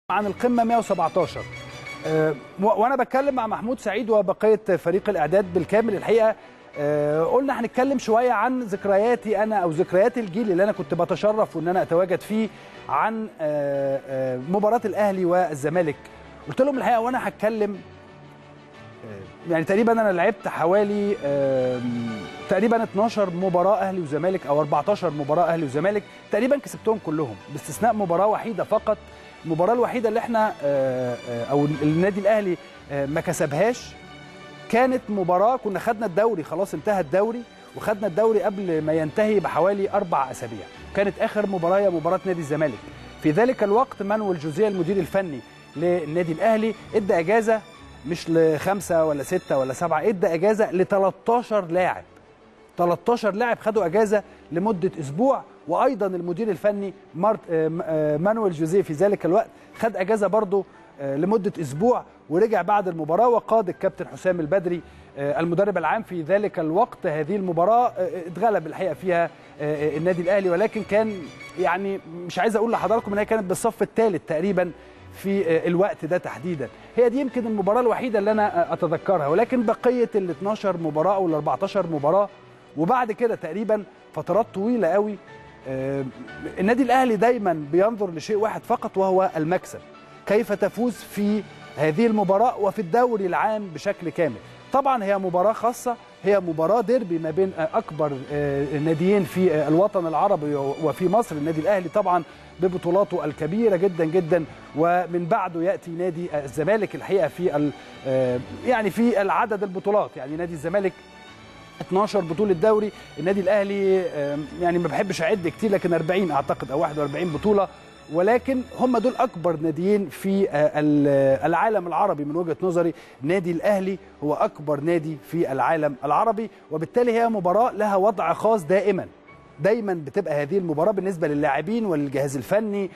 عن القمه 117 أه وانا بتكلم مع محمود سعيد وبقيه فريق الاعداد بالكامل الحقيقه أه قلنا هنتكلم شويه عن ذكرياتي انا او ذكريات الجيل اللي انا كنت بتشرف وان انا اتواجد فيه عن أه مباراه الاهلي والزمالك قلت لهم الحقيقه وانا هتكلم يعني تقريبا انا لعبت حوالي تقريبا 12 مباراه اهلي وزمالك او 14 مباراه اهلي وزمالك تقريبا كسبتهم كلهم باستثناء مباراه وحيده فقط المباراه الوحيده اللي احنا او النادي الاهلي ما كسبهاش كانت مباراه كنا خدنا الدوري خلاص انتهى الدوري وخدنا الدوري قبل ما ينتهي بحوالي اربع اسابيع كانت اخر مباراه هي مباراه نادي الزمالك في ذلك الوقت مانويل جوزيه المدير الفني للنادي الاهلي ادى اجازه مش لخمسه ولا سته ولا سبعه ادى اجازه ل 13 لاعب 13 لاعب خدوا اجازه لمده اسبوع وايضا المدير الفني مارت مانويل جوزيه في ذلك الوقت خد اجازه برضه لمده اسبوع ورجع بعد المباراه وقاد الكابتن حسام البدري المدرب العام في ذلك الوقت هذه المباراه اتغلب الحقيقه فيها النادي الاهلي ولكن كان يعني مش عايز اقول لحضراتكم ان هي كانت بالصف الثالث تقريبا في الوقت ده تحديدا هي دي يمكن المباراه الوحيده اللي انا اتذكرها ولكن بقيه ال 12 مباراه او ال 14 مباراه وبعد كده تقريبا فترات طويله قوي النادي الاهلي دايما بينظر لشيء واحد فقط وهو المكسب كيف تفوز في هذه المباراه وفي الدوري العام بشكل كامل طبعا هي مباراه خاصه هي مباراه ديربي ما بين اكبر ناديين في الوطن العربي وفي مصر النادي الاهلي طبعا ببطولاته الكبيره جدا جدا ومن بعده ياتي نادي الزمالك الحقيقه في يعني في العدد البطولات يعني نادي الزمالك 12 بطوله دوري النادي الاهلي يعني ما بحبش اعد كتير لكن 40 اعتقد او 41 بطوله ولكن هم دول اكبر ناديين في العالم العربي من وجهه نظري النادي الاهلي هو اكبر نادي في العالم العربي وبالتالي هي مباراه لها وضع خاص دائما دايما بتبقى هذه المباراه بالنسبه للاعبين وللجهاز الفني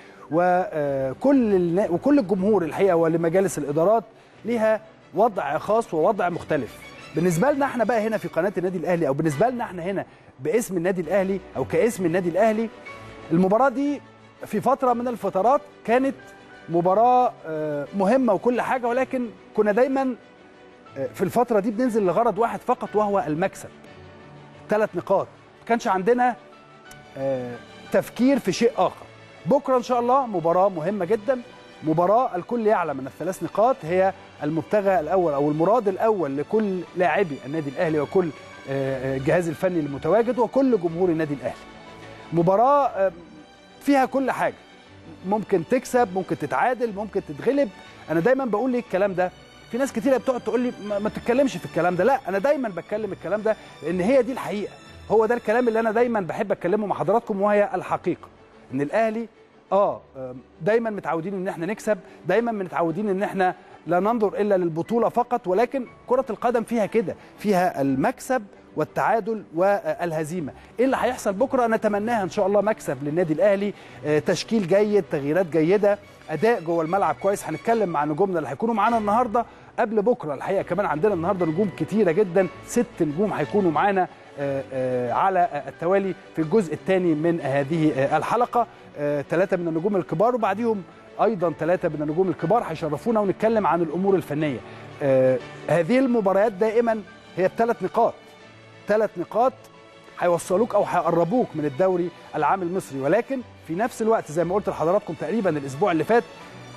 وكل وكل الجمهور الحقيقه ولمجالس الادارات لها وضع خاص ووضع مختلف بالنسبه لنا احنا بقى هنا في قناه النادي الاهلي او بالنسبه لنا احنا هنا باسم النادي الاهلي او كاسم النادي الاهلي المباراه دي في فتره من الفترات كانت مباراه مهمه وكل حاجه ولكن كنا دايما في الفتره دي بننزل لغرض واحد فقط وهو المكسب ثلاث نقاط ما كانش عندنا تفكير في شيء اخر بكره ان شاء الله مباراه مهمه جدا مباراه الكل يعلم ان الثلاث نقاط هي المبتغى الاول او المراد الاول لكل لاعبي النادي الاهلي وكل الجهاز الفني المتواجد وكل جمهور النادي الاهلي مباراه فيها كل حاجه ممكن تكسب ممكن تتعادل ممكن تتغلب انا دايما بقول لي الكلام ده في ناس كتيره بتقعد تقول لي ما تتكلمش في الكلام ده لا انا دايما بتكلم الكلام ده لان هي دي الحقيقه هو ده الكلام اللي انا دايما بحب اتكلمه مع حضراتكم وهي الحقيقه ان الاهلي اه دايما متعودين ان احنا نكسب دايما متعودين ان احنا لا ننظر الا للبطوله فقط ولكن كره القدم فيها كده فيها المكسب والتعادل والهزيمه ايه اللي هيحصل بكره نتمناها ان شاء الله مكسب للنادي الاهلي تشكيل جيد تغييرات جيده اداء جوه الملعب كويس هنتكلم مع نجومنا اللي هيكونوا معانا النهارده قبل بكره الحقيقه كمان عندنا النهارده نجوم كتيره جدا ست نجوم هيكونوا معانا على التوالي في الجزء الثاني من هذه الحلقه ثلاثه من النجوم الكبار وبعديهم ايضا ثلاثه من النجوم الكبار هيشرفونا ونتكلم عن الامور الفنيه هذه المباريات دائما هي بثلاث نقاط ثلاث نقاط هيوصلوك او هيقربوك من الدوري العام المصري ولكن في نفس الوقت زي ما قلت لحضراتكم تقريبا الاسبوع اللي فات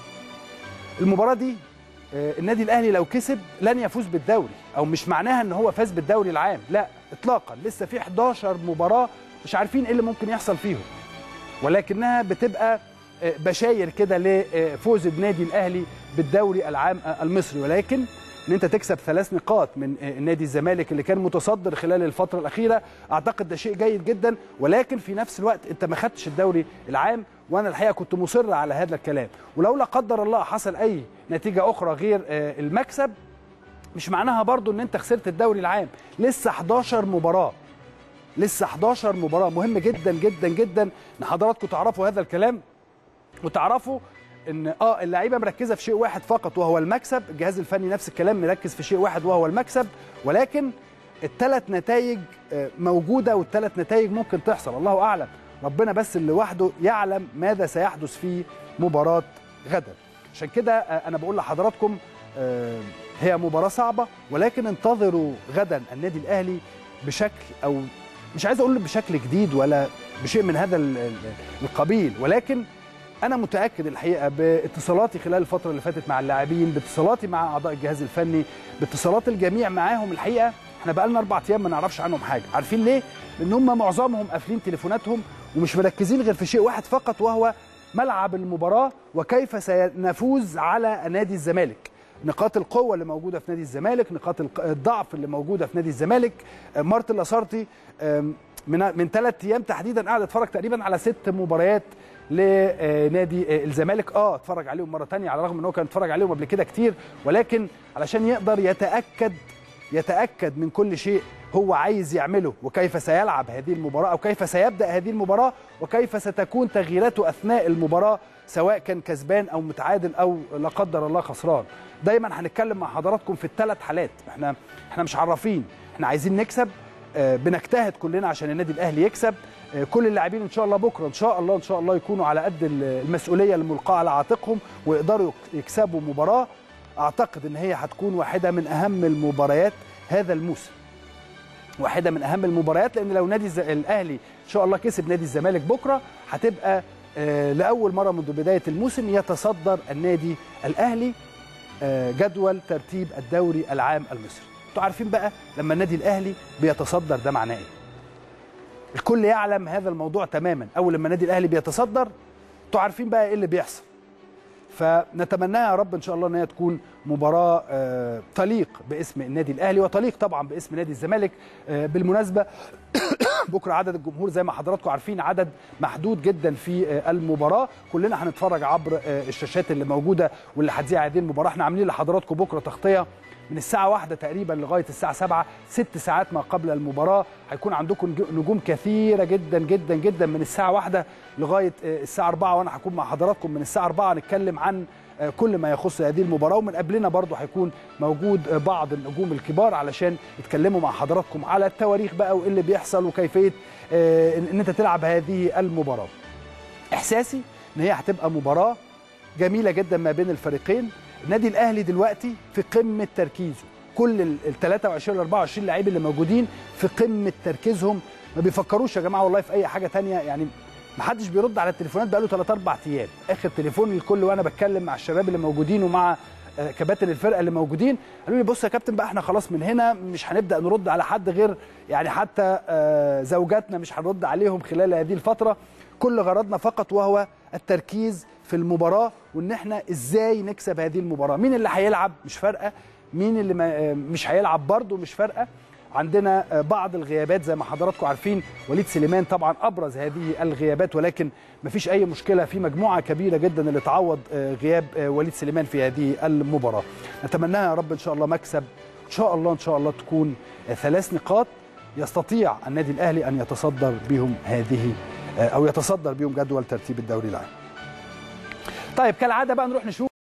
المباراه دي النادي الاهلي لو كسب لن يفوز بالدوري او مش معناها ان هو فاز بالدوري العام لا اطلاقا لسه في 11 مباراه مش عارفين ايه اللي ممكن يحصل فيهم ولكنها بتبقى بشاير كده لفوز النادي الاهلي بالدوري العام المصري ولكن ان انت تكسب ثلاث نقاط من نادي الزمالك اللي كان متصدر خلال الفتره الاخيره اعتقد ده شيء جيد جدا ولكن في نفس الوقت انت ما خدتش الدوري العام وانا الحقيقه كنت مصر على هذا الكلام ولو لا قدر الله حصل اي نتيجه اخرى غير المكسب مش معناها برضو ان انت خسرت الدوري العام لسه 11 مباراه لسه 11 مباراه مهم جدا جدا جدا ان حضراتكم تعرفوا هذا الكلام وتعرفوا ان اه اللعيبه مركزه في شيء واحد فقط وهو المكسب الجهاز الفني نفس الكلام مركز في شيء واحد وهو المكسب ولكن الثلاث نتائج موجوده والثلاث نتائج ممكن تحصل الله اعلم ربنا بس اللي وحده يعلم ماذا سيحدث في مباراه غدا عشان كده آه، انا بقول لحضراتكم آه، هي مباراه صعبه ولكن انتظروا غدا النادي الاهلي بشكل او مش عايز اقول بشكل جديد ولا بشيء من هذا ال- ال- القبيل ولكن انا متاكد الحقيقه باتصالاتي خلال الفتره اللي فاتت مع اللاعبين باتصالاتي مع اعضاء الجهاز الفني باتصالات الجميع معاهم الحقيقه احنا بقالنا اربع ايام ما نعرفش عنهم حاجه عارفين ليه لان هم معظمهم قافلين تليفوناتهم ومش مركزين غير في شيء واحد فقط وهو ملعب المباراه وكيف سنفوز على نادي الزمالك نقاط القوه اللي موجوده في نادي الزمالك نقاط الق- الضعف اللي موجوده في نادي الزمالك آه، مارتن لاسارتي آم، من من ثلاث ايام تحديدا قاعد اتفرج تقريبا على ست مباريات لنادي الزمالك اه اتفرج عليهم مره تانية على الرغم ان هو كان اتفرج عليهم قبل كده كتير ولكن علشان يقدر يتاكد يتاكد من كل شيء هو عايز يعمله وكيف سيلعب هذه المباراه او كيف سيبدا هذه المباراه وكيف ستكون تغييراته اثناء المباراه سواء كان كسبان او متعادل او لا قدر الله خسران دايما هنتكلم مع حضراتكم في الثلاث حالات احنا احنا مش عرافين احنا عايزين نكسب آه، بنجتهد كلنا عشان النادي الاهلي يكسب آه، كل اللاعبين ان شاء الله بكره ان شاء الله ان شاء الله يكونوا على قد ال- المسؤوليه الملقاه على عاتقهم ويقدروا يكسبوا مباراه اعتقد ان هي هتكون واحده من اهم المباريات هذا الموسم واحده من اهم المباريات لان لو نادي الز- الاهلي ان شاء الله كسب نادي الزمالك بكره هتبقى آه، لاول مره منذ بدايه الموسم يتصدر النادي الاهلي آه، جدول ترتيب الدوري العام المصري انتوا عارفين بقى لما النادي الاهلي بيتصدر ده معناه ايه الكل يعلم هذا الموضوع تماما اول لما النادي الاهلي بيتصدر انتوا عارفين بقى ايه اللي بيحصل فنتمناها يا رب ان شاء الله ان هي تكون مباراه آه، تليق باسم النادي الاهلي وتليق طبعا باسم نادي الزمالك آه، بالمناسبه بكره عدد الجمهور زي ما حضراتكم عارفين عدد محدود جدا في آه، المباراه كلنا هنتفرج عبر آه، الشاشات اللي موجوده واللي هتذيع هذه المباراه احنا عاملين لحضراتكم بكره تغطيه من الساعة واحدة تقريبا لغاية الساعة سبعة ست ساعات ما قبل المباراة هيكون عندكم نج- نجوم كثيرة جدا جدا جدا من الساعة واحدة لغاية آه، الساعة أربعة وأنا هكون مع حضراتكم من الساعة أربعة نتكلم عن آه، كل ما يخص هذه المباراة ومن قبلنا برضو هيكون موجود آه، بعض النجوم الكبار علشان يتكلموا مع حضراتكم على التواريخ بقى وإيه اللي بيحصل وكيفية آه، إن إن أنت تلعب هذه المباراة احساسي ان هي هتبقى مباراه جميله جدا ما بين الفريقين النادي الاهلي دلوقتي في قمه تركيزه كل ال ال 23 ل 24 لعيب اللي موجودين في قمه تركيزهم ما بيفكروش يا جماعه والله في اي حاجه تانية يعني ما حدش بيرد على التليفونات بقاله 3 4 ايام اخر تليفون للكل وانا بتكلم مع الشباب اللي موجودين ومع آه، كباتن الفرقه اللي موجودين قالوا لي بص يا كابتن بقى احنا خلاص من هنا مش هنبدا نرد على حد غير يعني حتى آه، زوجاتنا مش هنرد عليهم خلال هذه الفتره كل غرضنا فقط وهو التركيز في المباراه وان احنا ازاي نكسب هذه المباراه مين اللي هيلعب مش فارقه مين اللي ما آه، مش هيلعب برضه مش فارقه عندنا آه، بعض الغيابات زي ما حضراتكم عارفين وليد سليمان طبعا ابرز هذه الغيابات ولكن مفيش اي مشكله في مجموعه كبيره جدا اللي تعوض آه، غياب آه، وليد سليمان في هذه المباراه نتمناها يا رب ان شاء الله مكسب ان شاء الله ان شاء الله تكون آه، ثلاث نقاط يستطيع النادي الاهلي ان يتصدر بهم هذه آه، او يتصدر بهم جدول ترتيب الدوري العام طيب كالعاده بقى نروح نشوف